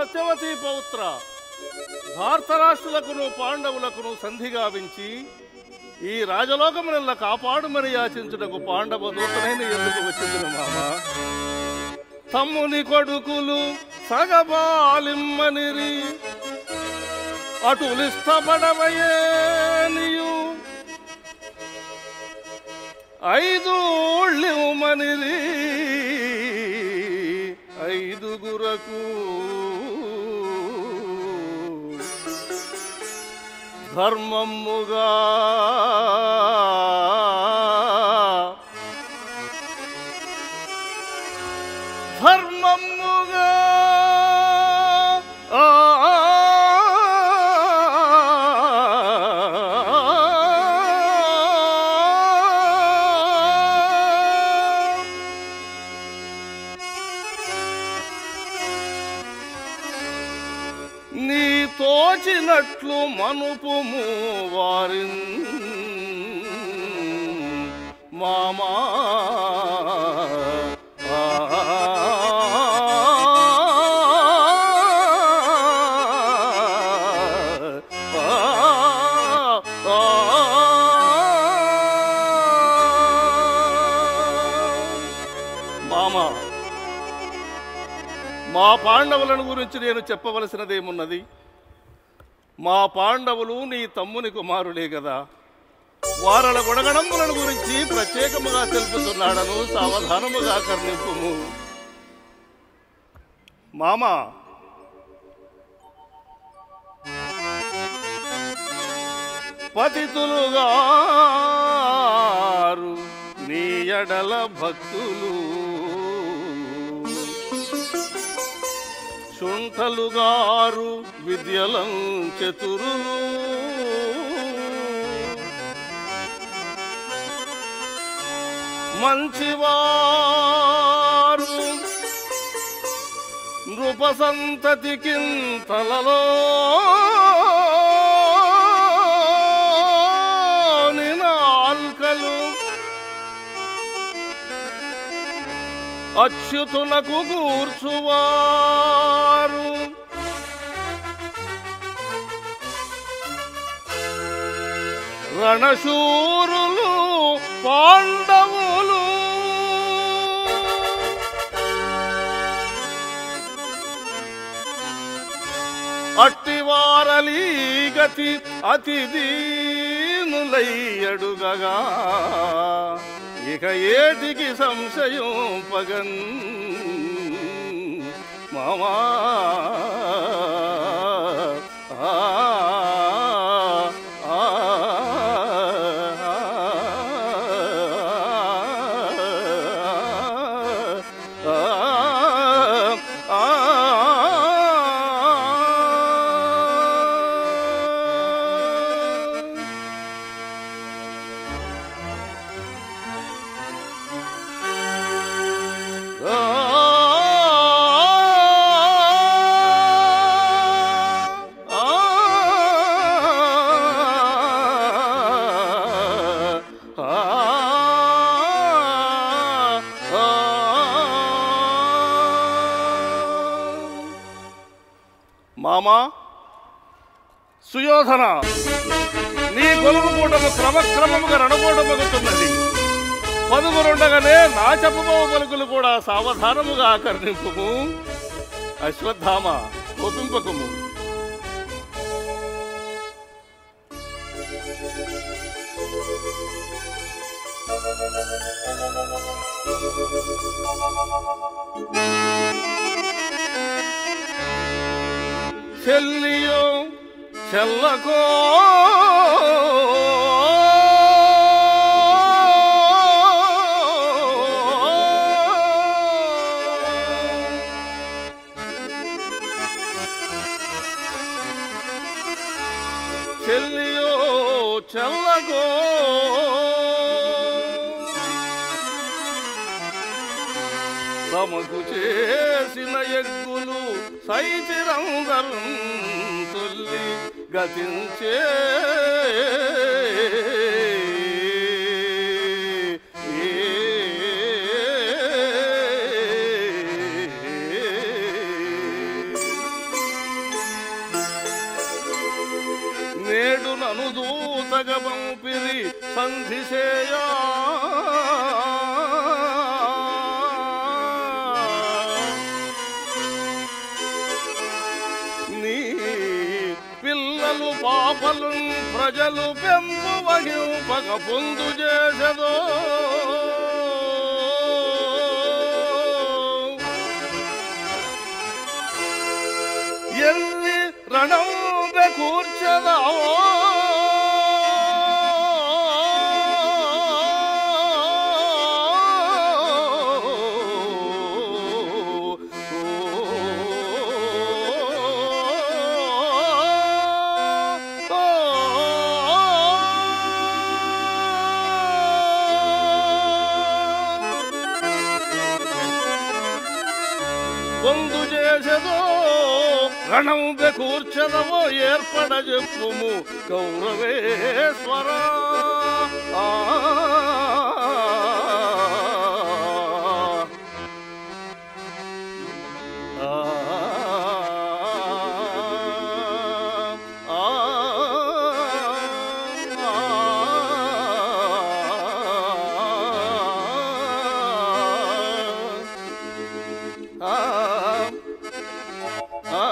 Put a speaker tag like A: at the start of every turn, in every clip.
A: సత్యవతి పౌత్ర భారతరాష్ట్రులకును పాండవులకును సంధి గావించి ఈ రాజలోకమునల్ల కాపాడుమని యాచించుటకు పాండవ దూతనైన ఎందుకు వచ్చింది మామ తమ్ముని కొడుకులు సగబాలిమ్మనిరి అటులిష్టపడవయేనియు ఐదు మనిరి ఐదుగురకు ధర్మముగా ధర్మముగా ఆ నీ తోచినట్లు మనుపుము వారి మామా మామా మా పాండవులను గురించి నేను చెప్పవలసినదేమున్నది మా పాండవులు నీ తమ్ముని కుమారులే కదా వారల గుణగణములను గురించి ప్రత్యేకముగా తెలుపుతున్నాడను సావధానముగా కర్ణింపుము మామా పతితులుగారు నీ ఎడల భక్తులు శుంఠలుగారు విద్యలం చతురులు మంచివారు నృపసంతతికి తలలో నాల్కలు అచ్యుతునకు కూర్చువారు రణశూరులు పాండవులు అట్టివారలీ గతి అతి దీనులయ్యడుగగా ఇక ఏటికి సంశయం పగన్ మామా ఆ, ఆ, మామా సుయోధన నీ గొలుపు కూటము క్రమక్రమముగా రణకూటమగుతున్నది పదుగురుండగానే నా చెప్పబోవు పలుకులు కూడా సావధానముగా ఆకర్ణింపుము అశ్వత్థామ కోపింపకము చెల్లియో చెల్లకో చెల్లియో చెల్లకో తమకు చేసిన ఎగ్గులు సైచిరందరం తొల్లి గతించే నను దూతగ పంపిరి సంధిసేయా నీ పిల్లలు పాపలు ప్రజలు పెంపు వహింపక పొందు చేసదో ఎల్లి రణంబ కూర్చదావో పొందు చేసదో రణం కూర్చదవో ఏర్పడ చెప్పుము గౌరవేశ్వర ఆ. ఆ. ఆ. ఆ. ఆ.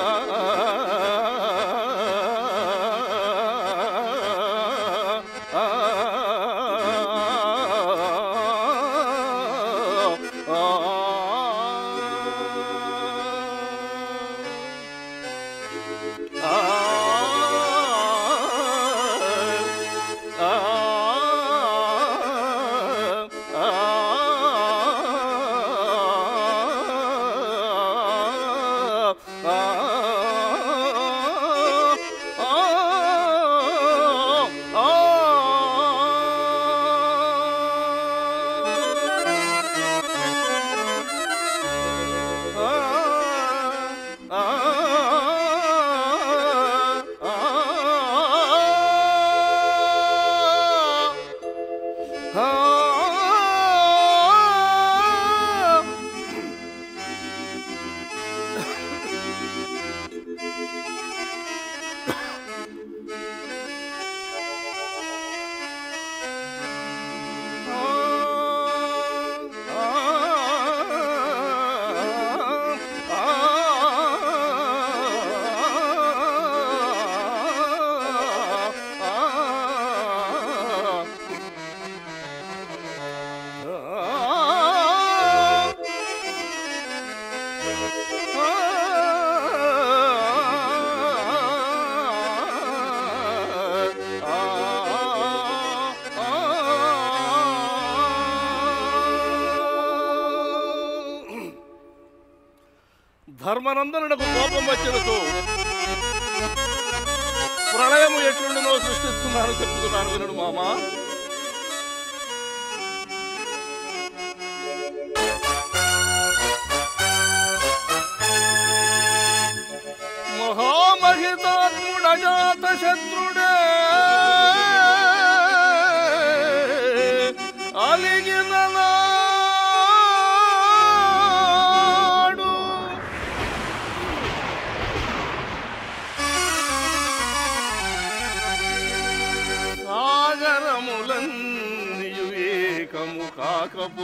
A: ధర్మనందనుడకు కోపం వచ్చినతో ప్రళయము ఎట్లుండినో సృష్టిస్తున్నాను చెప్తున్నాను వినడు మామా మహామహితాత్ముడజాత శత్రుడే అలిగిన నాడు సాగరములన్నీయు ఏకము కాకపో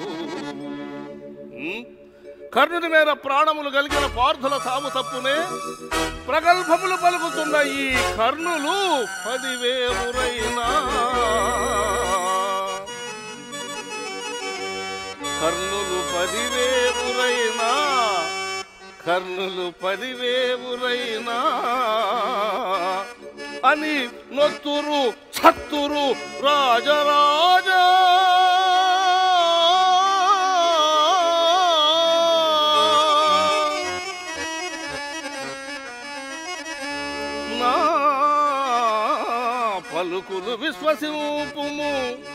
A: ఉమ్? కర్ణుని మేర ప్రాణములు కలిగిన పార్థుల సాము తప్పునే ప్రగల్భములు పలుకుతున్న ఈ కర్ణులు పదివేవురైనా కర్ణులు పదివేవురైనా కర్ణులు పదివేవురైనా అని నొత్తురు ఛత్తురు రాజరాజా నా పలుకులు విశ్వసింపుము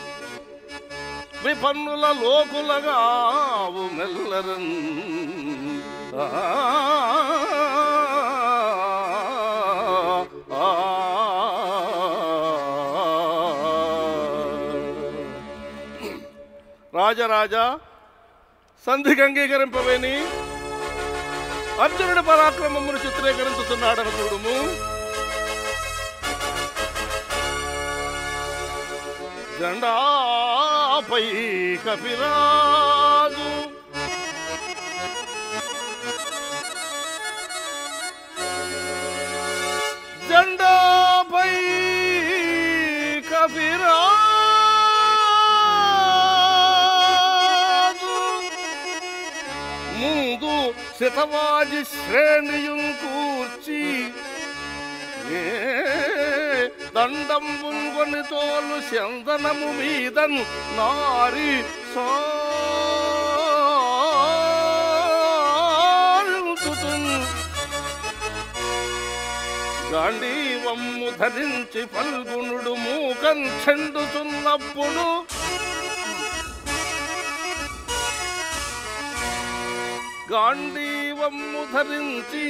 A: విపన్నుల లోకులగావు మెల్లరన్ ఆ, ఆ, రాజరాజా సంధికి అంగీకరింపవేని అర్జునుడి పరాక్రమమును చిత్రీకరించుతున్నాడని చూడుము జెండాపై కపిరాజు జెండాపై కపిరాజు ముందు శతవాజి శ్రేణియుం కూర్చి ఏ దండంబున్ కొని తోలు చందనము మీదన్ నారి సాల్తుతున్ గాంధీవమ్ము ధరించి ఫల్గుణుడు మూకం చెండుతున్నప్పుడు గాంధీవమ్ము ధరించి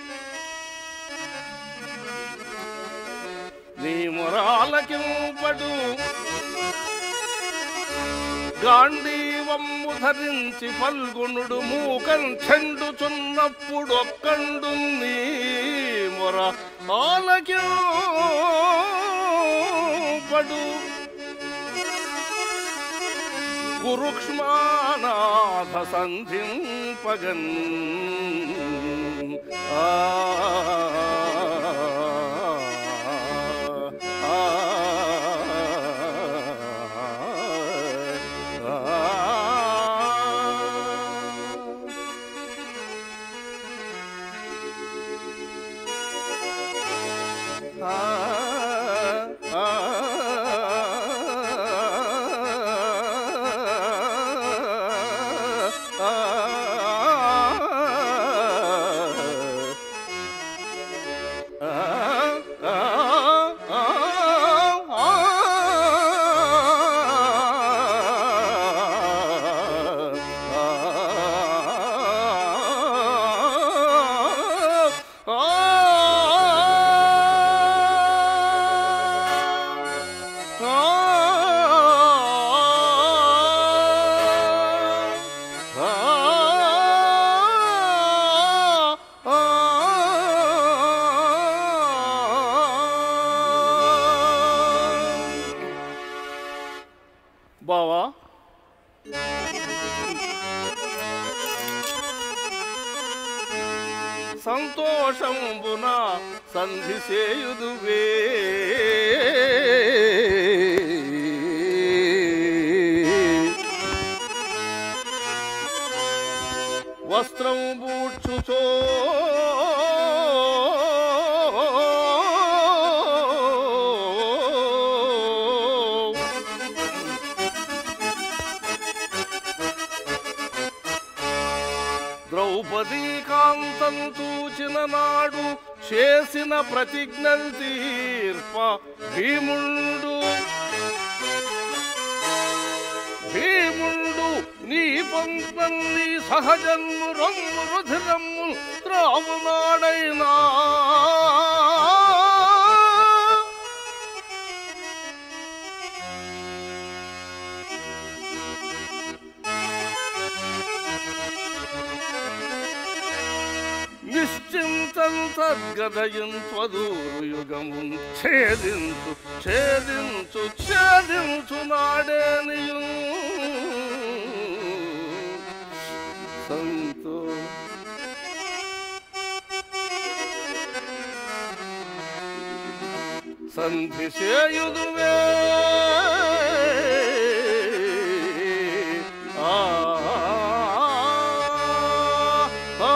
A: నీ మొరాలకింపడు గాంధీవమ్ము ధరించి పల్గొనుడు మూకం చెండుచున్నప్పుడు ఒక్కండు నీ మొర ఆలకింపడు గురుక్ష్మానాథ సంధింపగన్ ఆ ఆ, ఆ. బావా సంతోషంబున సంధి చేయుదువే వస్త్రం బూడ్చుచో ద్రౌపదీ కాంతం చూచిన నాడు చేసిన ప్రతిజ్ఞల్ తీర్ప భీముండు భీముండు నీ పంపన్ని సహజన్ము రమ్ము రుధిరమ్ము త్రావునాడైనా నిశ్చింతం తద్గదయం త్వదూరు యుగము ఛేదించు ఛేదించు ఛేదించు నాడేనియు సంతో సంధి చేయుదువే ఆ ఆ,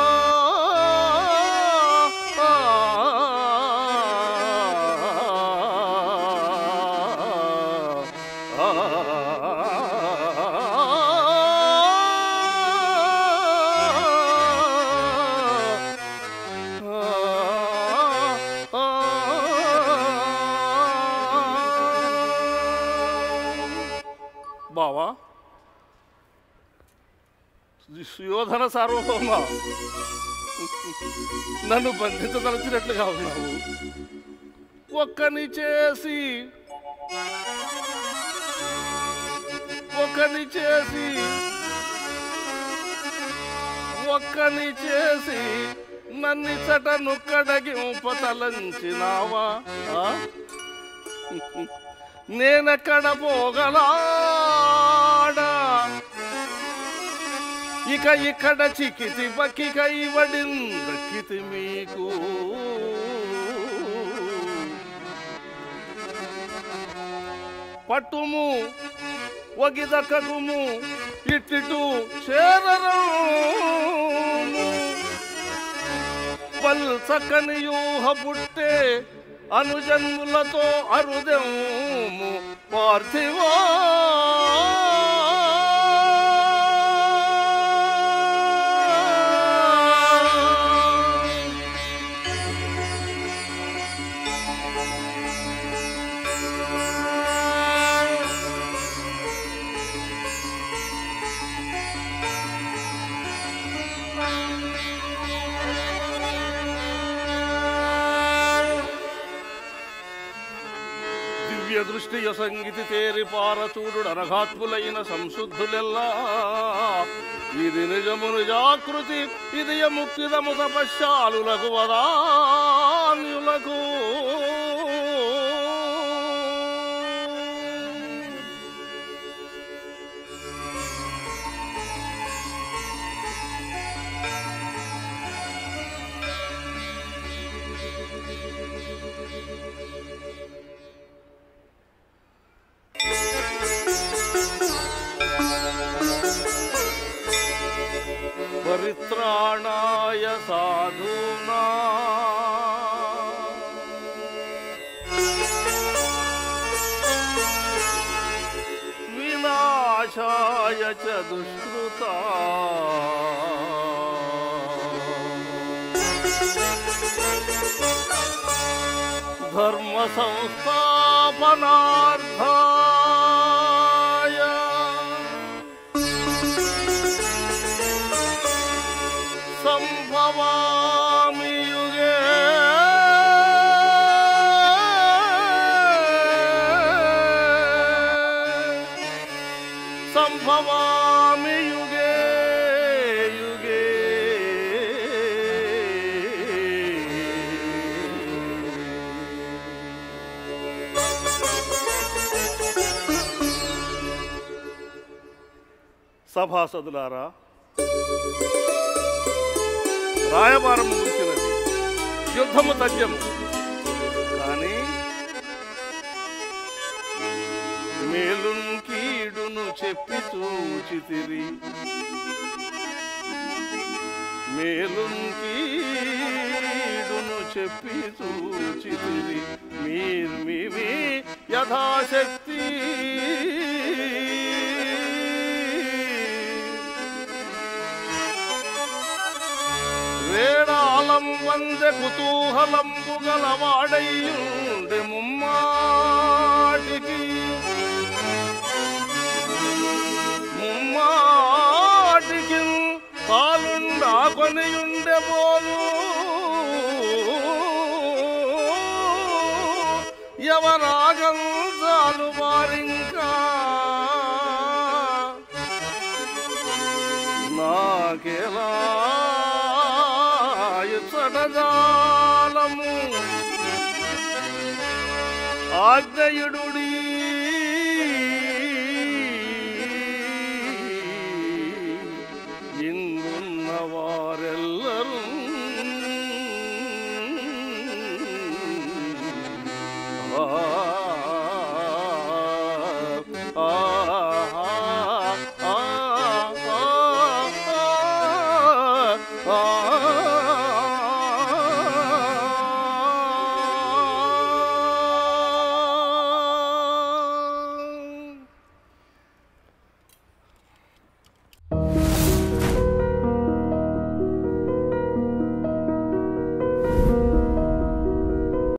A: బావా సుయోధన సార్వభౌమ నన్ను బంధించదలచినట్లుగా ఉన్నావు ఒక్కని చేసి ఒక్కని చేసి ఒక్కని చేసి నన్నిచట నుక్కడగింప తలంచినావా ఆ? నేనెక్కడ పోగలాడా ఇక ఇక్కడ చికితి బకిక ఇవడిన్ దక్కితి మీకు పట్టుము ఒగిదకకుము ఇట్టిటు చేరరము పల్సకని యూహ పుట్టే అనుజన్ములతో అరుదెము పార్థివా దివ్య దృష్టి సంగీతి తేరి పారచూడు అనఘాత్ములైన సంశుద్ధులెల్లా ఇది నిజమును జాకృతి ఇది ముక్తిదము తపశ్శాలులకు వదాన్యులకు పరిత్రాణాయ సాధూనా వినాశాయ చ దుష్కృతా ధర్మ సంస్థాపనార్థాయ సంభవామి యుగే సంభవామి యుగే యుగే సభాసదులారా రాయబారం ముగిసినది యుద్ధము తథ్యము కానీ మేలున్ కీడును చెప్పి చూచితిరి మేలున్ కీడును చెప్పి చూచితిరి మీరు మీ మీ యథాశక్తి వేడాలం వందె కుతూహలంబు గలవాడయ్యుండె ముమ్మాటికి ముమ్మాటికి కాలుండా కొనియుండె పోలు ఎవరాగంతాలు వారింకా నాకెలా చడజాలము ఆజ్ఞయుడుడి ఇందున్న వారెల్లరూ ఆ